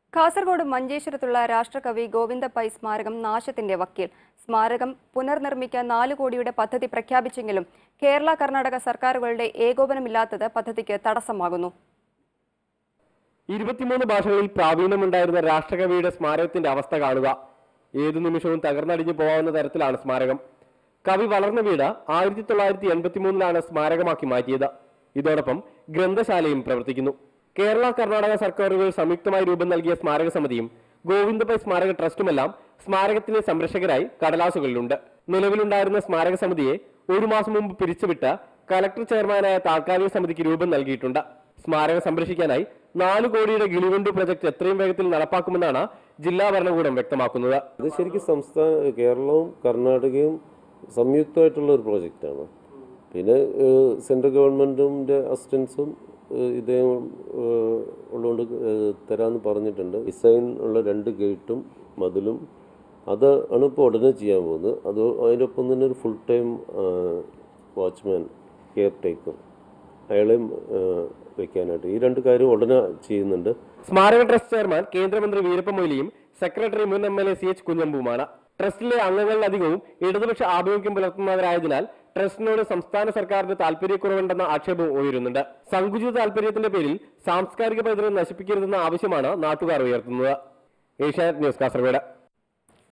കാസർഗോഡ് മഞ്ചേശ്വരത്തുള്ള രാഷ്ട്രകവി ഗോവിന്ദ പൈ സ്മാരകം നാശത്തിന്റെ വക്കീൽ സ്മാരകം പുനർനിർമ്മിക്കാൻ നാല് കോടിയുടെ പദ്ധതി പ്രഖ്യാപിച്ചെങ്കിലും കേരള കർണാടക സർക്കാരുകളുടെ ഏകോപനമില്ലാത്തത് പദ്ധതിക്ക് തടസ്സമാകുന്നു ഇരുപത്തിമൂന്ന് ഭാഷകളിൽ പ്രാവീണ്യമുണ്ടായിരുന്ന രാഷ്ട്രകവിയുടെ സ്മാരകത്തിന്റെ അവസ്ഥ കാണുക ഏതു നിമിഷവും തകർന്നടിഞ്ഞു പോകാവുന്ന തരത്തിലാണ് സ്മാരകം കവി വളർന്ന വീട് ആയിരത്തി തൊള്ളായിരത്തി എൺപത്തി മൂന്നിലാണ് സ്മാരകമാക്കി മാറ്റിയത് ഇതോടൊപ്പം ഗ്രന്ഥശാലയും പ്രവർത്തിക്കുന്നു കേരള കർണാടക സർക്കാരുകൾ സംയുക്തമായി രൂപം നൽകിയ സ്മാരക സമിതിയും ഗോവിന്ദപൈ സ്മാരക ട്രസ്റ്റുമെല്ലാം സ്മാരകത്തിന്റെ സംരക്ഷകരായി കടലാസുകളിലുണ്ട് നിലവിലുണ്ടായിരുന്ന സ്മാരക സമിതിയെ ഒരു മാസം മുമ്പ് പിരിച്ചുവിട്ട് കലക്ടർ ചെയർമാനായ താൽക്കാലിക സമിതിക്ക് രൂപം നൽകിയിട്ടുണ്ട് സ്മാരകം സംരക്ഷിക്കാനായി നാല് കോടിയുടെ ഗിളിവണ്ടു പ്രൊജക്ട് എത്രയും വേഗത്തിൽ നടപ്പാക്കുമെന്നാണ് ജില്ലാ ഭരണകൂടം വ്യക്തമാക്കുന്നത് ഇത് ശരിക്കും സംസ്ഥാന കേരളവും കർണാടകയും സംയുക്തമായിട്ടുള്ള ഒരു പ്രോജക്റ്റാണ് പിന്നെ ഏഹ്, സെൻട്രൽ ഗവൺമെൻറ്റിൻ്റെ അസിസ്റ്റൻസും ഏഹ്, ഇദ്ദേഹം ഏഹ്, ഉള്ളതുകൊണ്ട് ഏഹ്, തരാമെന്ന് പറഞ്ഞിട്ടുണ്ട് ഡിസൈൻ ഉള്ള രണ്ട് ഗേറ്റും മതിലും അത് ആണ് ഇപ്പോൾ ഉടനെ ചെയ്യാൻ പോകുന്നത് അത് അതിനൊപ്പം തന്നെ ഒരു full time watchman caretaker അയാളെയും ഏഹ്, വെക്കാനായിട്ട് ഈ രണ്ട് കാര്യം ഉടനെ ചെയ്യുന്നുണ്ട് സ്മാരക ട്രസ്റ്റ് ചെയർമാൻ കേന്ദ്രമന്ത്രി വീരപ്പ മൊയ്ലിയും സെക്രട്ടറി മുൻ M L A C H കുഞ്ഞമ്പുമാണ് ട്രസ്റ്റിലെ അംഗങ്ങളിലധികവും ഇടതുപക്ഷ ആഭിമുഖ്യം പുലർത്തുന്നവരായതിനാൽ ട്രസ്റ്റിനോട് സംസ്ഥാന സർക്കാരിന് താല്പര്യക്കുറവുണ്ടെന്ന ആക്ഷേപവും ഉയരുന്നുണ്ട് സങ്കുചിത താല്പര്യത്തിന്റെ പേരിൽ സാംസ്കാരിക പൈതൃകം നശിപ്പിക്കരുതെന്ന ആവശ്യമാണ് നാട്ടുകാർ ഉയർത്തുന്നത് ഏഷ്യാനെറ്റ് ന്യൂസ് കാസർഗോഡ്